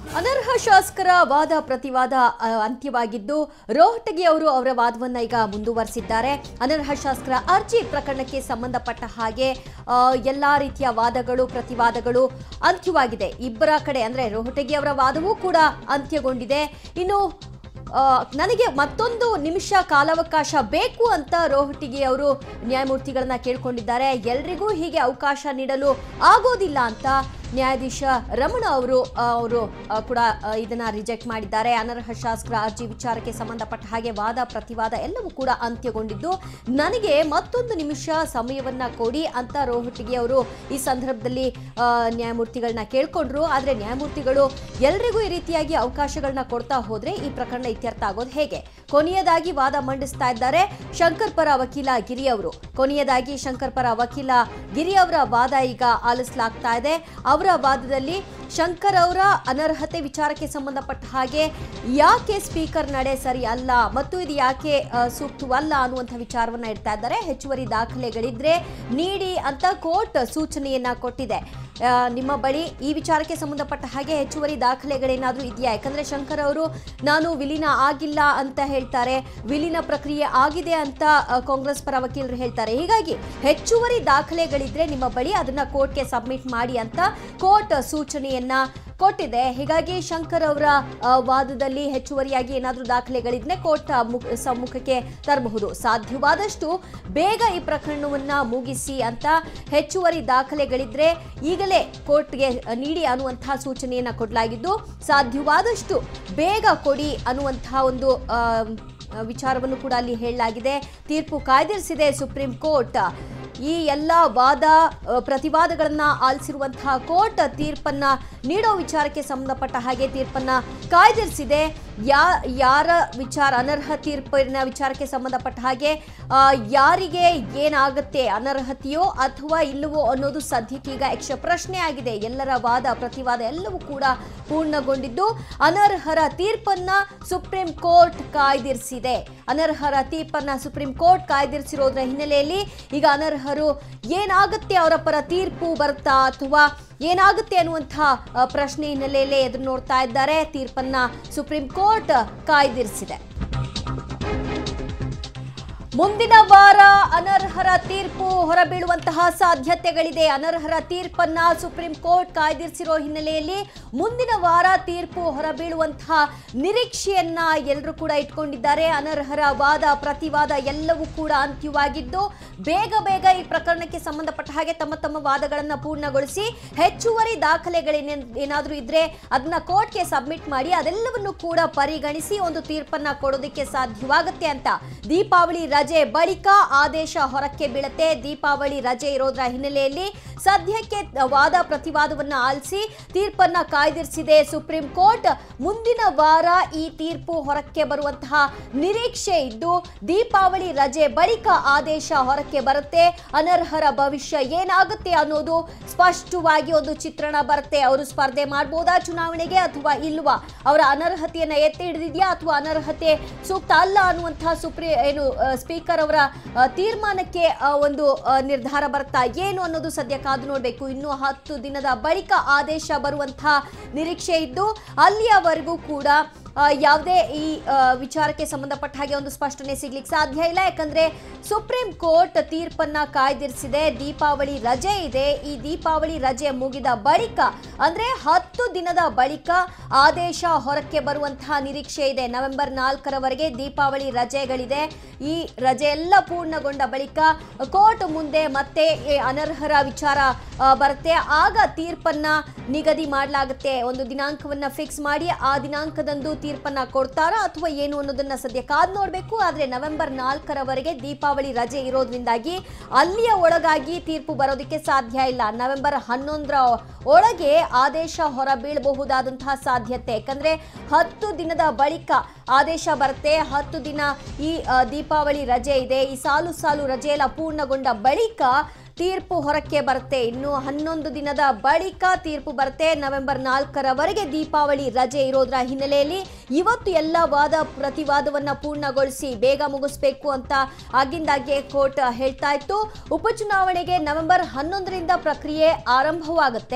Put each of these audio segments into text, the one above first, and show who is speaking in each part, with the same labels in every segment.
Speaker 1: ಅನರ್ಹ ಶಾಸಕರ ವಾದ ಪ್ರತಿವಾದ ಅ, ಅಂತ್ಯವಾಗಿದ್ದು ರೋಹಟಗಿ ಅವರು ಅವರ ವಾದವನ್ನ ಈಗ ಮುಂದುವರೆಸಿದ್ದಾರೆ ಅನರ್ಹ ಶಾಸಕರ ಅರ್ಜಿ ಪ್ರಕರಣಕ್ಕೆ ಸಂಬಂಧಪಟ್ಟ ಹಾಗೆ ಆ, ಎಲ್ಲಾ ರೀತಿಯ ವಾದಗಳು ಪ್ರತಿವಾದಗಳು ಅಂತ್ಯವಾಗಿದೆ ಇಬ್ಬರ ಕಡೆ ಅಂದ್ರೆ ರೋಹಟಗಿ ಅವರ ವಾದವೂ ಕೂಡ ಅಂತ್ಯಗೊಂಡಿದೆ ಇನ್ನು ಆ, ನನಗೆ ಮತ್ತೊಂದು ನಿಮಿಷ ಕಾಲಾವಕಾಶ ಬೇಕು ಅಂತ ರೋಹಟಿಗಿ ಅವರು ನ್ಯಾಯಮೂರ್ತಿಗಳನ್ನ ಕೇಳ್ಕೊಂಡಿದ್ದಾರೆ ಎಲ್ರಿಗೂ ಹೀಗೆ ಅವಕಾಶ ನೀಡಲು ಆಗೋದಿಲ್ಲ ಅಂತ ನ್ಯಾಯಾಧೀಶ ರಮಣ ಅವರು ಆ, ಅವರು ಆ, ಕೂಡ ಆ, ಇದನ್ನ ರಿಜೆಕ್ಟ್ ಮಾಡಿದ್ದಾರೆ ಅನರ್ಹ ಶಾಸಕರ ಅರ್ಜಿ ವಿಚಾರಕ್ಕೆ ಸಂಬಂಧಪಟ್ಟ ಹಾಗೆ ವಾದ ಪ್ರತಿವಾದ ಎಲ್ಲವೂ ಕೂಡ ಅಂತ್ಯಗೊಂಡಿದ್ದು ನನಗೆ ಮತ್ತೊಂದು ನಿಮಿಷ ಸಮಯವನ್ನ ಕೊಡಿ ಅಂತ ರೋಹಟಿಗಿ ಅವರು ಈ ಸಂದರ್ಭದಲ್ಲಿ ಆ, ನ್ಯಾಯಮೂರ್ತಿಗಳನ್ನ ಕೇಳ್ಕೊಂಡ್ರು ಆದ್ರೆ ನ್ಯಾಯಮೂರ್ತಿಗಳು ಎಲ್ರಿಗೂ ಈ ರೀತಿಯಾಗಿ ಅವಕಾಶಗಳನ್ನ ಕೊಡ್ತಾ ಹೋದ್ರೆ ಈ ಪ್ರಕರಣ ಇತ್ಯರ್ಥ ಆಗೋದು ಹೇಗೆ ಕೊನೆಯದಾಗಿ ವಾದ ಮಂಡಿಸ್ತಾ ಇದ್ದಾರೆ ಶಂಕರ್ ಪರ ವಕೀಲ ಗಿರಿ ಅವರು ಕೊನೆಯದಾಗಿ ಶಂಕರ್ ಪರ ವಕೀಲ ಗಿರಿ ಅವರ ವಾದ ಈಗ ಆಲಿಸಲಾಗ್ತಾ ಇದೆ ಅವರ ವಾದದಲ್ಲಿ ಶಂಕರ್ ಅವರ ಅನರ್ಹತೆ ವಿಚಾರಕ್ಕೆ ಸಂಬಂಧಪಟ್ಟ ಹಾಗೆ ಯಾಕೆ ಸ್ಪೀಕರ್ ನಡೆ ಸರಿ ಅಲ್ಲ ಮತ್ತು ಇದು ಯಾಕೆ ಆ, ಸೂಕ್ತವಲ್ಲ ಅನ್ನುವಂಥ ವಿಚಾರವನ್ನ ಇಡ್ತಾ ಇದ್ದಾರೆ ಹೆಚ್ಚುವರಿ ದಾಖಲೆಗಳಿದ್ರೆ ನೀಡಿ ಅಂತ ಕೋರ್ಟ್ ಸೂಚನೆಯನ್ನ ಕೊಟ್ಟಿದೆ ಆ, ನಿಮ್ಮ ಬಳಿ ಈ ವಿಚಾರಕ್ಕೆ ಸಂಬಂಧಪಟ್ಟ ಹಾಗೆ ಹೆಚ್ಚುವರಿ ದಾಖಲೆಗಳೇನಾದರೂ ಇದೆಯಾ ಯಾಕಂದ್ರೆ ಶಂಕರ್ ಅವರು ನಾನು ವಿಲೀನ ಆಗಿಲ್ಲ ಅಂತ ಹೇಳ್ತಾರೆ ವಿಲೀನ ಪ್ರಕ್ರಿಯೆ ಆಗಿದೆ ಅಂತ ಆ, ಕಾಂಗ್ರೆಸ್ ಪರ ವಕೀಲರು ಹೇಳ್ತಾರೆ ಹೀಗಾಗಿ ಹೆಚ್ಚುವರಿ ದಾಖಲೆಗಳಿದ್ರೆ ನಿಮ್ಮ ಬಳಿ ಅದನ್ನ ಕೋರ್ಟ್ಗೆ ಸಬ್ಮಿಟ್ ಮಾಡಿ ಅಂತ ಕೋರ್ಟ್ ಸೂಚನೆಯನ್ನ ಕೊಟ್ಟಿದೆ ಹೀಗಾಗಿ ಶಂಕರ್ ಅವರ ಆ, ವಾದದಲ್ಲಿ ಹೆಚ್ಚುವರಿಯಾಗಿ ಏನಾದರೂ ದಾಖಲೆಗಳಿದ್ರೆ ಕೋರ್ಟ್ ಆ, ಮುಖ- ಸಮ್ಮುಖಕ್ಕೆ ತರಬಹುದು ಸಾಧ್ಯವಾದಷ್ಟು ಬೇಗ ಈ ಪ್ರಕರಣವನ್ನ ಮುಗಿಸಿ ಅಂತ ಹೆಚ್ಚುವರಿ ದಾಖಲೆಗಳಿದ್ರೆ ಈಗಲೇ ಕೋರ್ಟ್ಗೆ ನೀಡಿ ಅನ್ನುವಂತಹ ಸೂಚನೆಯನ್ನ ಕೊಡಲಾಗಿದ್ದು ಸಾಧ್ಯವಾದಷ್ಟು ಬೇಗ ಕೊಡಿ ಅನ್ನುವಂತಹ ಒಂದು ಆ, ವಿಚಾರವನ್ನು ಕೂಡ ಅಲ್ಲಿ ಹೇಳಲಾಗಿದೆ ತೀರ್ಪು ಕಾಯ್ದಿರಿಸಿದೆ ಸುಪ್ರೀಂ ಕೋರ್ಟ್ ಈ ಎಲ್ಲ ವಾದ ಆ, ಪ್ರತಿವಾದಗಳನ್ನ ಆಲಿಸಿರುವಂತಹ ಕೋರ್ಟ್ ತೀರ್ಪನ್ನ ನೀಡೋ ವಿಚಾರಕ್ಕೆ ಸಂಬಂಧಪಟ್ಟ ಹಾಗೆ ತೀರ್ಪನ್ನ ಕಾಯ್ದಿರಿಸಿದೆ ಯಾ ಯಾರ ವಿಚಾರ ಅನರ್ಹ ತೀರ್ಪಿನ ವಿಚಾರಕ್ಕೆ ಸಂಬಂಧಪಟ್ಟ ಹಾಗೆ ಆ, ಯಾರಿಗೆ ಏನಾಗುತ್ತೆ ಅನರ್ಹತೆಯೋ ಅಥವಾ ಇಲ್ಲವೋ ಅನ್ನೋದು ಸದ್ಯಕ್ಕೆ ಈಗ ಯಕ್ಷ ಪ್ರಶ್ನೆ ಆಗಿದೆ ಎಲ್ಲರ ವಾದ ಪ್ರತಿವಾದ ಎಲ್ಲವೂ ಕೂಡ ಪೂರ್ಣಗೊಂಡಿದ್ದು ಅನರ್ಹರ ತೀರ್ಪನ್ನ ಸುಪ್ರೀಂ ಕೋರ್ಟ್ ಕಾಯ್ದಿರಿಸಿದೆ ಅನರ್ಹರ ತೀರ್ಪನ್ನ ಸುಪ್ರೀಂ ಕೋರ್ಟ್ ಕಾಯ್ದಿರಿಸಿರೋದ್ರ ಹಿನ್ನೆಲೆಯಲ್ಲಿ ಈಗ ಅನರ್ಹರು ಏನಾಗುತ್ತೆ ಅವರ ಪರ ತೀರ್ಪು ಬರುತ್ತಾ ಅಥವಾ ಏನಾಗುತ್ತೆ ಅನ್ನುವಂಥ ಆ, ಪ್ರಶ್ನೆ ಹಿನ್ನೆಲೆಯಲ್ಲೇ ಎದುರು ನೋಡ್ತಾ ಇದ್ದಾರೆ ತೀರ್ಪನ್ನ ಸುಪ್ರೀಂ ಕೋರ್ಟ್ ಕಾಯ್ದಿರಿಸಿದೆ ಮುಂದಿನ ವಾರ ಅನರ್ಹರ ತೀರ್ಪು ಹೊರಬೀಳುವಂತಹ ಸಾಧ್ಯತೆಗಳಿದೆ ಅನರ್ಹರ ತೀರ್ಪನ್ನ ಸುಪ್ರೀಂ ಕೋರ್ಟ್ ಕಾಯ್ದಿರಿಸಿರೋ ಹಿನ್ನೆಲೆಯಲ್ಲಿ ಮುಂದಿನ ವಾರ ತೀರ್ಪು ಹೊರಬೀಳುವಂತಹ ನಿರೀಕ್ಷೆಯನ್ನ ಎಲ್ಲರೂ ಕೂಡ ಇಟ್ಕೊಂಡಿದ್ದಾರೆ ಅನರ್ಹರ ವಾದ ಪ್ರತಿವಾದ ಎಲ್ಲವೂ ಕೂಡ ಅಂತ್ಯವಾಗಿದ್ದು ಬೇಗ ಬೇಗ ಈ ಪ್ರಕರಣಕ್ಕೆ ಸಂಬಂಧಪಟ್ಟ ಹಾಗೆ ತಮ್ಮ ತಮ್ಮ ವಾದಗಳನ್ನ ಪೂರ್ಣಗೊಳಿಸಿ ಹೆಚ್ಚುವರಿ ದಾಖಲೆಗಳೇನೇ ಏನಾದರೂ ಇದ್ರೆ ಅದನ್ನ ಕೋರ್ಟ್ಗೆ ಸಬ್ಮಿಟ್ ಮಾಡಿ ಅದೆಲ್ಲವನ್ನು ಕೂಡ ಪರಿಗಣಿಸಿ ಒಂದು ತೀರ್ಪನ್ನ ಕೊಡೋದಕ್ಕೆ ಸಾಧ್ಯವಾಗುತ್ತೆ ಅಂತ ದೀಪಾವಳಿ ರಜೆ ಬಳಿಕ ಆದೇಶ ಹೊರಕ್ಕೆ ಬೀಳುತ್ತೆ ದೀಪಾವಳಿ ರಜೆ ಇರೋದ್ರ ಹಿನ್ನೆಲೆಯಲ್ಲಿ ಸದ್ಯಕ್ಕೆ ವಾದ ಪ್ರತಿವಾದವನ್ನ ಆಲಿಸಿ ತೀರ್ಪನ್ನ ಕಾಯ್ದಿರಿಸಿದೆ ಸುಪ್ರೀಂ ಕೋರ್ಟ್ ಮುಂದಿನ ವಾರ ಈ ತೀರ್ಪು ಹೊರಕ್ಕೆ ಬರುವಂತಹ ನಿರೀಕ್ಷೆ ಇದ್ದು ದೀಪಾವಳಿ ರಜೆ ಬಳಿಕ ಆದೇಶ ಹೊರಕ್ಕೆ ಬರುತ್ತೆ ಅನರ್ಹರ ಭವಿಷ್ಯ ಏನಾಗುತ್ತೆ ಅನ್ನೋದು ಸ್ಪಷ್ಟವಾಗಿ ಒಂದು ಚಿತ್ರಣ ಬರುತ್ತೆ ಅವರು ಸ್ಪರ್ಧೆ ಮಾಡ್ಬೋದಾ ಚುನಾವಣೆಗೆ ಅಥವಾ ಇಲ್ವಾ ಅವರ ಅನರ್ಹತೆಯನ್ನ ಎತ್ತಿ ಹಿಡಿದಿದ್ಯಾ ಅಥವಾ ಅನರ್ಹತೆ ಸೂಕ್ತ ಅಲ್ಲ ಅನ್ನುವಂತಹ ಸುಪ್ರೀ ಏನು ಆ, ಸ್ಪೀಕರ್ ಅವರ ಆ, ತೀರ್ಮಾನಕ್ಕೆ ಆ, ಒಂದು ಆ, ನಿರ್ಧಾರ ಬರ್ತಾ ಏನು ಅನ್ನೋದು ಸದ್ಯ ಕಾದು ನೋಡಬೇಕು ಇನ್ನು ಹತ್ತು ದಿನದ ಬಳಿಕ ಆದೇಶ ಬರುವಂತಹ ನಿರೀಕ್ಷೆ ಇದ್ದು ಅಲ್ಲಿಯವರೆಗೂ ಕೂಡ ಆ, ಯಾವುದೇ ಈ ಆ, ವಿಚಾರಕ್ಕೆ ಸಂಬಂಧಪಟ್ಟ ಹಾಗೆ ಒಂದು ಸ್ಪಷ್ಟನೆ ಸಿಗ್ಲಿಕ್ಕೆ ಸಾಧ್ಯ ಇಲ್ಲ ಯಾಕಂದ್ರೆ ಸುಪ್ರೀಂ ಕೋರ್ಟ್ ತೀರ್ಪನ್ನ ಕಾಯ್ದಿರಿಸಿದೆ ದೀಪಾವಳಿ ರಜೆ ಇದೆ ಈ ದೀಪಾವಳಿ ರಜೆ ಮುಗಿದ ಬಳಿಕ ಅಂದ್ರೆ ಹತ್ತು ದಿನದ ಬಳಿಕ ಆದೇಶ ಹೊರಕ್ಕೆ ಬರುವಂತಹ ನಿರೀಕ್ಷೆ ಇದೆ ನವೆಂಬರ್ ನಾಲ್ಕರವರೆಗೆ ದೀಪಾವಳಿ ರಜೆಗಳಿದೆ ಈ ರಜೆ ಎಲ್ಲ ಪೂರ್ಣಗೊಂಡ ಬಳಿಕ ಕೋರ್ಟ್ ಮುಂದೆ ಮತ್ತೆ ಈ ಅನರ್ಹರ ವಿಚಾರ ಆ, ಬರುತ್ತೆ ಆಗ ತೀರ್ಪನ್ನ ನಿಗದಿ ಮಾಡಲಾಗುತ್ತೆ ಒಂದು ದಿನಾಂಕವನ್ನ ಫಿಕ್ಸ್ ಮಾಡಿ ಆ ದಿನಾಂಕದಂದು ತೀರ್ಪನ್ನ ಕೊಡ್ತಾರಾ ಅಥವಾ ಏನು ಅನ್ನೋದನ್ನ ಸದ್ಯ ಕಾದ್ ನೋಡಬೇಕು ಆದ್ರೆ ನವೆಂಬರ್ ನಾಲ್ಕರವರೆಗೆ ದೀಪಾವಳಿ ರಜೆ ಇರೋದ್ರಿಂದಾಗಿ ಅಲ್ಲಿಯ ಒಳಗಾಗಿ ತೀರ್ಪು ಬರೋದಕ್ಕೆ ಸಾಧ್ಯ ಇಲ್ಲ ನವೆಂಬರ್ ಹನ್ನೊಂದರ ಒಳಗೆ ಆದೇಶ ಹೊರ ಬೀಳಬಹುದಾದಂತಹ ಸಾಧ್ಯತೆ ಯಾಕಂದ್ರೆ ಹತ್ತು ದಿನದ ಬಳಿಕ ಆದೇಶ ಬರುತ್ತೆ ಹತ್ತು ದಿನ ಈ ಆ, ದೀಪಾವಳಿ ರಜೆ ಇದೆ ಈ ಸಾಲು ಸಾಲು ರಜೆ ಎಲ್ಲ ಪೂರ್ಣಗೊಂಡ ಬಳಿಕ ತೀರ್ಪು ಹೊರಕ್ಕೆ ಬರುತ್ತೆ ಇನ್ನು ಹನ್ನೊಂದು ದಿನದ ಬಳಿಕ ತೀರ್ಪು ಬರುತ್ತೆ ನವೆಂಬರ್ ನಾಲ್ಕರವರೆಗೆ ದೀಪಾವಳಿ ರಜೆ ಇರೋದ್ರ ಹಿನ್ನೆಲೆಯಲ್ಲಿ ಇವತ್ತು ಎಲ್ಲ ವಾದ ಪ್ರತಿವಾದವನ್ನ ಪೂರ್ಣಗೊಳಿಸಿ ಬೇಗ ಮುಗಿಸ್ಬೇಕು ಅಂತ ಆಗಿಂದಾಗೆ ಕೋರ್ಟ್ ಹೇಳ್ತಾ ಇತ್ತು ಉಪಚುನಾವಣೆಗೆ ನವೆಂಬರ್ ಹನ್ನೊಂದರಿಂದ ಪ್ರಕ್ರಿಯೆ ಆರಂಭವಾಗುತ್ತೆ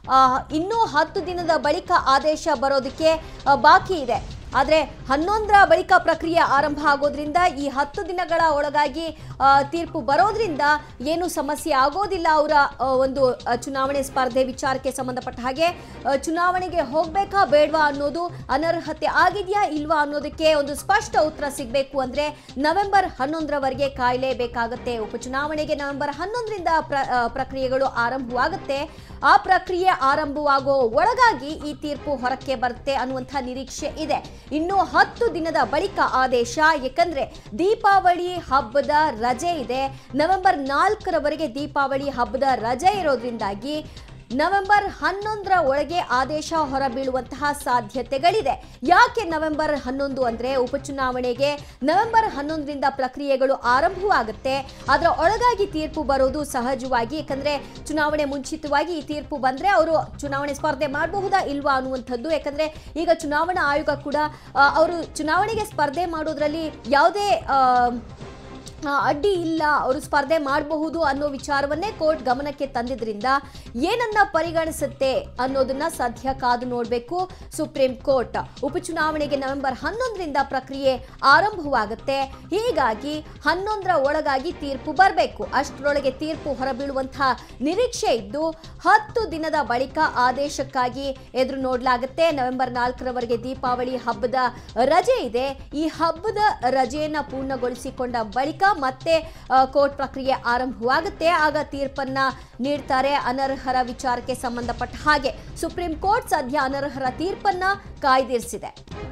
Speaker 1: ಆ, ಇನ್ನೂ ಹತ್ತು ದಿನದ ಬಳಿಕ ಆದೇಶ ಬರೋದಕ್ಕೆ ಆ, ಬಾಕಿ ಇದೆ ಆದರೆ ಹನ್ನೊಂದರ ಬಳಿಕ ಪ್ರಕ್ರಿಯೆ ಆರಂಭ ಆಗೋದ್ರಿಂದ ಈ ಹತ್ತು ದಿನಗಳ ಒಳಗಾಗಿ ಆ, ತೀರ್ಪು ಬರೋದ್ರಿಂದ ಏನು ಸಮಸ್ಯೆ ಆಗೋದಿಲ್ಲ ಅವರ ಒಂದು ಆ, ಚುನಾವಣೆ ಸ್ಪರ್ಧೆ ವಿಚಾರಕ್ಕೆ ಸಂಬಂಧಪಟ್ಟ ಹಾಗೆ ಆ, ಚುನಾವಣೆಗೆ ಹೋಗ್ಬೇಕಾ ಬೇಡವಾ ಅನ್ನೋದು ಅನರ್ಹತೆ ಆಗಿದೆಯಾ ಇಲ್ವಾ ಅನ್ನೋದಕ್ಕೆ ಒಂದು ಸ್ಪಷ್ಟ ಉತ್ತರ ಸಿಗಬೇಕು ಅಂದ್ರೆ ನವೆಂಬರ್ ಹನ್ನೊಂದರವರೆಗೆ ಕಾಯಲೇಬೇಕಾಗುತ್ತೆ ಉಪಚುನಾವಣೆಗೆ ನವೆಂಬರ್ ಹನ್ನೊಂದರಿಂದ ಪ್ರ ಆ, ಪ್ರಕ್ರಿಯೆಗಳು ಆರಂಭವಾಗುತ್ತೆ ಆ ಪ್ರಕ್ರಿಯೆ ಆರಂಭವಾಗೋ ಒಳಗಾಗಿ ಈ ತೀರ್ಪು ಹೊರಕ್ಕೆ ಬರುತ್ತೆ ಅನ್ನುವಂಥ ನಿರೀಕ್ಷೆ ಇದೆ ಇನ್ನು ಹತ್ತು ದಿನದ ಬಳಿಕ ಆದೇಶ ಯಾಕಂದ್ರೆ ದೀಪಾವಳಿ ಹಬ್ಬದ ರಜೆ ಇದೆ ನವೆಂಬರ್ ನಾಲ್ಕರವರೆಗೆ ದೀಪಾವಳಿ ಹಬ್ಬದ ರಜೆ ಇರೋದ್ರಿಂದಾಗಿ ನವೆಂಬರ್ ಹನ್ನೊಂದರ ಒಳಗೆ ಆದೇಶ ಹೊರಬೀಳುವಂತಹ ಸಾಧ್ಯತೆಗಳಿದೆ ಯಾಕೆ ನವೆಂಬರ್ ಹನ್ನೊಂದು ಅಂದ್ರೆ ಉಪಚುನಾವಣೆಗೆ ನವೆಂಬರ್ ಹನ್ನೊಂದರಿಂದ ಪ್ರಕ್ರಿಯೆಗಳು ಆರಂಭವಾಗುತ್ತೆ ಅದರ ಒಳಗಾಗಿ ತೀರ್ಪು ಬರೋದು ಸಹಜವಾಗಿ ಯಾಕಂದ್ರೆ ಚುನಾವಣೆ ಮುಂಚಿತವಾಗಿ ಈ ತೀರ್ಪು ಬಂದ್ರೆ ಅವರು ಚುನಾವಣೆ ಸ್ಪರ್ಧೆ ಮಾಡಬಹುದಾ ಇಲ್ವಾ ಅನ್ನುವಂಥದ್ದು ಯಾಕಂದ್ರೆ ಈಗ ಚುನಾವಣಾ ಆಯೋಗ ಕೂಡ ಆ, ಅವರು ಚುನಾವಣೆಗೆ ಸ್ಪರ್ಧೆ ಮಾಡೋದ್ರಲ್ಲಿ ಯಾವುದೇ ಆ, ಆ, ಅಡ್ಡಿ ಇಲ್ಲ ಅವರು ಸ್ಪರ್ಧೆ ಮಾಡಬಹುದು ಅನ್ನೋ ವಿಚಾರವನ್ನೇ ಕೋರ್ಟ್ ಗಮನಕ್ಕೆ ತಂದಿದ್ರಿಂದ ಏನನ್ನ ಪರಿಗಣಿಸುತ್ತೆ ಅನ್ನೋದನ್ನ ಸದ್ಯ ಕಾದು ನೋಡಬೇಕು ಸುಪ್ರೀಂ ಕೋರ್ಟ್ ಉಪಚುನಾವಣೆಗೆ ನವೆಂಬರ್ ಹನ್ನೊಂದರಿಂದ ಪ್ರಕ್ರಿಯೆ ಆರಂಭವಾಗುತ್ತೆ ಹೀಗಾಗಿ ಹನ್ನೊಂದರ ಒಳಗಾಗಿ ತೀರ್ಪು ಬರಬೇಕು ಅಷ್ಟರೊಳಗೆ ತೀರ್ಪು ಹೊರಬೀಳುವಂತಹ ನಿರೀಕ್ಷೆ ಇದ್ದು ಹತ್ತು ದಿನದ ಬಳಿಕ ಆದೇಶಕ್ಕಾಗಿ ಎದುರು ನೋಡಲಾಗುತ್ತೆ ನವೆಂಬರ್ ನಾಲ್ಕರವರೆಗೆ ದೀಪಾವಳಿ ಹಬ್ಬದ ರಜೆ ಇದೆ ಈ ಹಬ್ಬದ ರಜೆಯನ್ನ ಪೂರ್ಣಗೊಳಿಸಿಕೊಂಡ ಬಳಿಕ ಮತ್ತೆ ಆ, ಕೋರ್ಟ್ ಪ್ರಕ್ರಿಯೆ ಆರಂಭವಾಗುತ್ತೆ ಆಗ ತೀರ್ಪನ್ನ ನೀಡ್ತಾರೆ ಅನರ್ಹರ ವಿಚಾರಕ್ಕೆ ಸಂಬಂಧಪಟ್ಟ ಹಾಗೆ ಸುಪ್ರೀಂ ಕೋರ್ಟ್ ಸದ್ಯ ಅನರ್ಹರ ತೀರ್ಪನ್ನ ಕಾಯ್ದಿರಿಸಿದೆ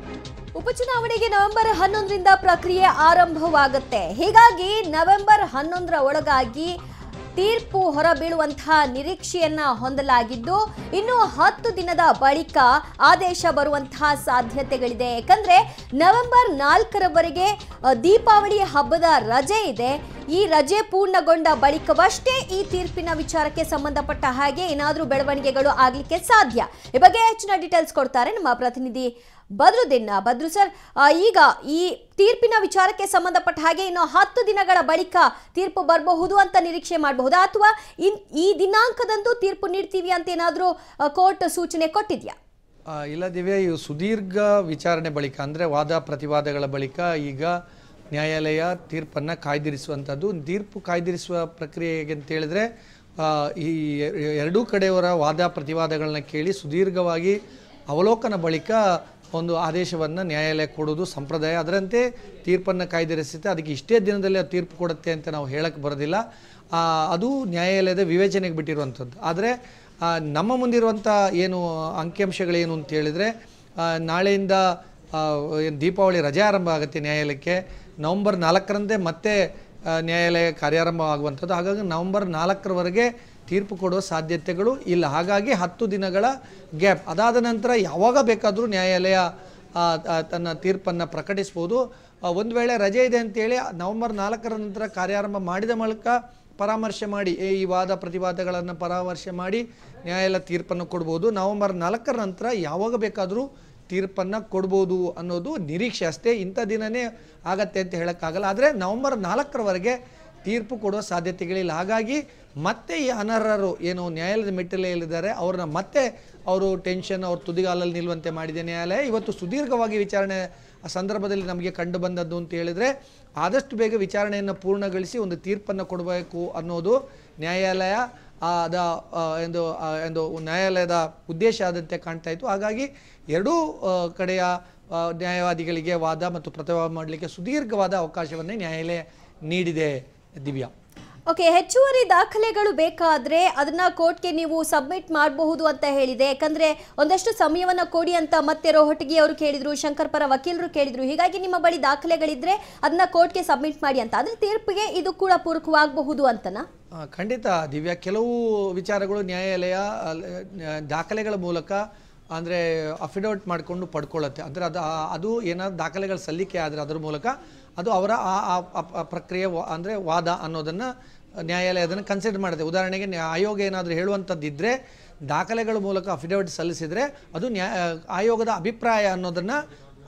Speaker 1: ಉಪಚುನಾವಣೆಗೆ ನವೆಂಬರ್ ಹನ್ನೊಂದರಿಂದ ಪ್ರಕ್ರಿಯೆ ಆರಂಭವಾಗುತ್ತೆ ಹೀಗಾಗಿ ನವೆಂಬರ್ ಹನ್ನೊಂದರ ಒಳಗಾಗಿ ತೀರ್ಪು ಹೊರಬೀಳುವಂತಹ ನಿರೀಕ್ಷೆಯನ್ನ ಹೊಂದಲಾಗಿದ್ದು ಇನ್ನು ಹತ್ತು ದಿನದ ಬಳಿಕ ಆದೇಶ ಬರುವಂತಹ ಸಾಧ್ಯತೆಗಳಿದೆ ಯಾಕಂದ್ರೆ ನವೆಂಬರ್ ನಾಲ್ಕರವರೆಗೆ ಅ, ದೀಪಾವಳಿ ಹಬ್ಬದ ರಜೆ ಇದೆ ಈ ರಜೆ ಪೂರ್ಣಗೊಂಡ ಬಳಿಕವಷ್ಟೇ ಈ ತೀರ್ಪಿನ ವಿಚಾರಕ್ಕೆ ಸಂಬಂಧಪಟ್ಟ ಹಾಗೆ ಏನಾದರೂ ಬೆಳವಣಿಗೆಗಳು ಆಗಲಿಕ್ಕೆ ಸಾಧ್ಯ ಈ ಬಗ್ಗೆ ಹೆಚ್ಚಿನ ಡೀಟೇಲ್ಸ್ ಕೊಡ್ತಾರೆ ನಮ್ಮ ಪ್ರತಿನಿಧಿ ಬದ್ರುದ್ದೀನ್ ಬದ್ರು ಸರ್ ಆ, ಈಗ ಈ ತೀರ್ಪಿನ ವಿಚಾರಕ್ಕೆ ಸಂಬಂಧಪಟ್ಟ ಹಾಗೆ ಇನ್ನು ಹತ್ತು ದಿನಗಳ ಬಳಿಕ ತೀರ್ಪು ಬರಬಹುದು ಅಂತ ನಿರೀಕ್ಷೆ ಮಾಡಬಹುದಾ ಅಥವಾ ಇನ್- ಈ ದಿನಾಂಕದಂದು ತೀರ್ಪು ನೀಡ್ತೀವಿ ಅಂತ ಏನಾದರೂ ಕೋರ್ಟ್ ಸೂಚನೆ ಕೊಟ್ಟಿದ್ಯಾ
Speaker 2: ಆ, ಇಲ್ಲ ದಿವ್ಯ ಇವು ಸುದೀರ್ಘ ವಿಚಾರಣೆ ಬಳಿಕ ಅಂದರೆ ವಾದ ಪ್ರತಿವಾದಗಳ ಬಳಿಕ ಈಗ ನ್ಯಾಯಾಲಯ ತೀರ್ಪನ್ನು ಕಾಯ್ದಿರಿಸುವಂಥದ್ದು ತೀರ್ಪು ಕಾಯ್ದಿರಿಸುವ ಪ್ರಕ್ರಿಯೆಗೆ ಅಂತ ಹೇಳಿದ್ರೆ ಆ, ಈ ಎ- ಎರಡೂ ಕಡೆಯವರ ವಾದ ಪ್ರತಿವಾದಗಳನ್ನ ಕೇಳಿ ಸುದೀರ್ಘವಾಗಿ ಅವಲೋಕನ ಬಳಿಕ ಒಂದು ಆದೇಶವನ್ನು ನ್ಯಾಯಾಲಯ ಕೊಡೋದು ಸಂಪ್ರದಾಯ ಅದರಂತೆ ತೀರ್ಪನ್ನು ಕಾಯ್ದಿರಿಸುತ್ತೆ ಅದಕ್ಕೆ ಇಷ್ಟೇ ದಿನದಲ್ಲಿ ಅದು ತೀರ್ಪು ಕೊಡುತ್ತೆ ಅಂತ ನಾವು ಹೇಳಕ್ಕೆ ಬರೋದಿಲ್ಲ ಆ, ಅದು ನ್ಯಾಯಾಲಯದ ವಿವೇಚನೆಗೆ ಬಿಟ್ಟಿರುವಂಥದ್ದು ಆದರೆ ಆ, ನಮ್ಮ ಮುಂದಿರುವಂಥ ಏನು ಅಂಕಿಅಂಶಗಳೇನು ಅಂತ ಹೇಳಿದರೆ ಆ, ನಾಳೆಯಿಂದ ಆ, ಏನ್ ದೀಪಾವಳಿ ರಜೆ ಆರಂಭ ಆಗುತ್ತೆ ನ್ಯಾಯಾಲಯಕ್ಕೆ ನವಂಬರ್ ನಾಲ್ಕರಂದೇ ಮತ್ತೆ ಆ, ನ್ಯಾಯಾಲಯ ಕಾರ್ಯಾರಂಭ ಆಗುವಂಥದ್ದು ಹಾಗಾಗಿ ನವಂಬರ್ ನಾಲ್ಕರವರೆಗೆ ತೀರ್ಪು ಕೊಡುವ ಸಾಧ್ಯತೆಗಳು ಇಲ್ಲ ಹಾಗಾಗಿ ಹತ್ತು ದಿನಗಳ ಗ್ಯಾಪ್ ಅದಾದ ನಂತರ ಯಾವಾಗ ಬೇಕಾದರೂ ನ್ಯಾಯಾಲಯ ಆ, ಆ, ತನ್ನ ತೀರ್ಪನ್ನು ಪ್ರಕಟಿಸ್ಬೋದು ಆ, ಒಂದು ವೇಳೆ ರಜೆ ಇದೆ ಅಂತೇಳಿ ನವಂಬರ್ ನಾಲ್ಕರ ನಂತರ ಕಾರ್ಯಾರಂಭ ಮಾಡಿದ ಮೂಲಕ ಪರಾಮರ್ಶೆ ಮಾಡಿ ಏ, ಈ ವಾದ ಪ್ರತಿವಾದಗಳನ್ನು ಪರಾಮರ್ಶೆ ಮಾಡಿ ನ್ಯಾಯಾಲಯ ತೀರ್ಪನ್ನು ಕೊಡ್ಬೋದು ನವಂಬರ್ ನಾಲ್ಕರ ನಂತರ ಯಾವಾಗ ಬೇಕಾದರೂ ತೀರ್ಪನ್ನು ಕೊಡ್ಬೋದು ಅನ್ನೋದು ನಿರೀಕ್ಷೆ ಅಷ್ಟೇ ಇಂಥ ದಿನನೇ ಆಗತ್ತೆ ಅಂತ ಹೇಳೋಕ್ಕಾಗಲ್ಲ ಆದರೆ ನವಂಬರ್ ನಾಲ್ಕರವರೆಗೆ ತೀರ್ಪು ಕೊಡುವ ಸಾಧ್ಯತೆಗಳಿಲ್ಲ ಹಾಗಾಗಿ ಮತ್ತೆ ಈ ಅನರ್ಹರು ಏನು ನ್ಯಾಯಾಲಯದ ಮೆಟ್ಟಿಲೆಯಲ್ಲಿದ್ದಾರೆ ಅವ್ರನ್ನ ಮತ್ತೆ ಅವರು ಟೆನ್ಷನ್ ಅವ್ರ ತುದಿಗಾಲಲ್ಲಿ ನಿಲ್ಲುವಂತೆ ಮಾಡಿದೆ ನ್ಯಾಯಾಲಯ ಇವತ್ತು ಸುದೀರ್ಘವಾಗಿ ವಿಚಾರಣೆ ಆ ಸಂದರ್ಭದಲ್ಲಿ ನಮಗೆ ಕಂಡು ಬಂದದ್ದು ಅಂತ ಹೇಳಿದರೆ ಆದಷ್ಟು ಬೇಗ ವಿಚಾರಣೆಯನ್ನು ಪೂರ್ಣಗೊಳಿಸಿ ಒಂದು ತೀರ್ಪನ್ನು ಕೊಡಬೇಕು ಅನ್ನೋದು ನ್ಯಾಯಾಲಯ ಆದ ಆ, ಎಂದು ಆ, ಎಂದು ನ್ಯಾಯಾಲಯದ ಉದ್ದೇಶ ಆದಂತೆ ಕಾಣ್ತಾ ಇತ್ತು ಹಾಗಾಗಿ ಎರಡೂ ಆ, ಕಡೆಯ ಆ, ನ್ಯಾಯವಾದಿಗಳಿಗೆ ವಾದ ಮತ್ತು ಪ್ರತಿವಾದ ಮಾಡಲಿಕ್ಕೆ ಸುದೀರ್ಘವಾದ ಅವಕಾಶವನ್ನೇ ನ್ಯಾಯಾಲಯ ನೀಡಿದೆ ದಿವ್ಯಾ
Speaker 1: ಓಕೆ ಹೆಚ್ಚುವರಿ ದಾಖಲೆಗಳು ಬೇಕಾದ್ರೆ ಅದನ್ನ ಕೋರ್ಟ್ಗೆ ನೀವು ಸಬ್ಮಿಟ್ ಮಾಡಬಹುದು ಅಂತ ಹೇಳಿದೆ ಯಾಕಂದ್ರೆ ಒಂದಷ್ಟು ಸಮಯವನ್ನ ಕೊಡಿ ಅಂತ ಮತ್ತೆ ರೋಹಟಗಿ ಅವರು ಕೇಳಿದ್ರು ಶಂಕರ್ ಪರ ವಕೀಲರು ಕೇಳಿದ್ರು ಹೀಗಾಗಿ ನಿಮ್ಮ ಬಳಿ ದಾಖಲೆಗಳಿದ್ರೆ ಅದನ್ನ ಕೋರ್ಟ್ಗೆ ಸಬ್ಮಿಟ್ ಮಾಡಿ ಅಂತ ಅಂದ್ರೆ ತೀರ್ಪಿಗೆ ಇದು ಕೂಡ ಪೂರಕವಾಗಬಹುದು ಅಂತನಾ
Speaker 2: ಆ, ಖಂಡಿತ ದಿವ್ಯಾ ಕೆಲವು ವಿಚಾರಗಳು ನ್ಯಾಯಾಲಯ ಅಲ್- ನ್ಯಾ- ದಾಖಲೆಗಳ ಮೂಲಕ ಅಂದರೆ ಅಫಿಡವಿಟ್ ಮಾಡಿಕೊಂಡು ಪಡ್ಕೊಳ್ಳುತ್ತೆ ಅಂದರೆ ಅದು ಆ- ಅದು ಏನಾದ್ರು ದಾಖಲೆಗಳ ಸಲ್ಲಿಕೆ ಆದರೆ ಅದರ ಮೂಲಕ ಅದು ಅವರ ಆ ಆ- ಆ- ಆ ಪ್ರಕ್ರಿಯೆ ಅಂದರೆ ವಾದ ಅನ್ನೋದನ್ನು ನ್ಯಾಯಾಲಯ ಅದನ್ನು ಕನ್ಸಿಡರ್ ಮಾಡುತ್ತೆ ಉದಾಹರಣೆಗೆ ನ್ಯಾ- ಆಯೋಗ ಏನಾದರೂ ಹೇಳುವಂಥದ್ದಿದ್ದರೆ ದಾಖಲೆಗಳ ಮೂಲಕ ಅಫಿಡವಿಟ್ ಸಲ್ಲಿಸಿದರೆ ಅದು ನ್ಯಾ ಆಯೋಗದ ಅಭಿಪ್ರಾಯ ಅನ್ನೋದನ್ನು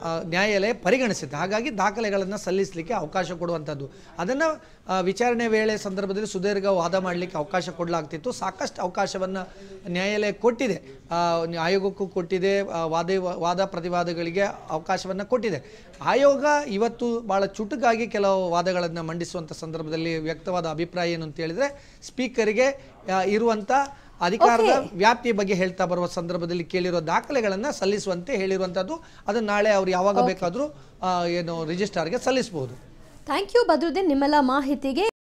Speaker 2: ಆ, ನ್ಯಾಯಾಲಯ ಪರಿಗಣಿಸುತ್ತೆ ಹಾಗಾಗಿ ದಾಖಲೆಗಳನ್ನು ಸಲ್ಲಿಸಲಿಕ್ಕೆ ಅವಕಾಶ ಕೊಡುವಂಥದ್ದು ಅದನ್ನು ವಿಚಾರಣೆ ವೇಳೆ ಸಂದರ್ಭದಲ್ಲಿ ಸುದೀರ್ಘ ವಾದ ಮಾಡಲಿಕ್ಕೆ ಅವಕಾಶ ಕೊಡಲಾಗ್ತಿತ್ತು ಸಾಕಷ್ಟು ಅವಕಾಶವನ್ನು ನ್ಯಾಯಾಲಯ ಕೊಟ್ಟಿದೆ ಆ, ಆಯೋಗಕ್ಕೂ ಕೊಟ್ಟಿದೆ ಆ, ವಾದ ವಾದ ಪ್ರತಿವಾದಗಳಿಗೆ ಅವಕಾಶವನ್ನು ಕೊಟ್ಟಿದೆ ಆಯೋಗ ಇವತ್ತು ಭಾಳ ಚುಟುಕಾಗಿ ಕೆಲವು ವಾದಗಳನ್ನು ಮಂಡಿಸುವಂಥ ಸಂದರ್ಭದಲ್ಲಿ ವ್ಯಕ್ತವಾದ ಅಭಿಪ್ರಾಯ ಏನು ಅಂತ ಹೇಳಿದ್ರೆ ಸ್ಪೀಕರಿಗೆ ಆ, ಇರುವಂಥ ಅಧಿಕಾರದ ವ್ಯಾಪ್ತಿಯ ಬಗ್ಗೆ ಹೇಳ್ತಾ ಬರುವ ಸಂದರ್ಭದಲ್ಲಿ ಕೇಳಿರೋ ದಾಖಲೆಗಳನ್ನು ಸಲ್ಲಿಸುವಂತೆ ಹೇಳಿರುವಂಥದ್ದು ಅದನ್ನು ನಾಳೆ ಅವ್ರು ಯಾವಾಗ ಬೇಕಾದರೂ ಏನು ರಿಜಿಸ್ಟ್ರಾರ್ಗೆ ಸಲ್ಲಿಸಬಹುದು
Speaker 1: ಥ್ಯಾಂಕ್ ಯು ಬದ್ರುದ್ದೀನ್ ನಿಮ್ಮೆಲ್ಲ ಮಾಹಿತಿಗೆ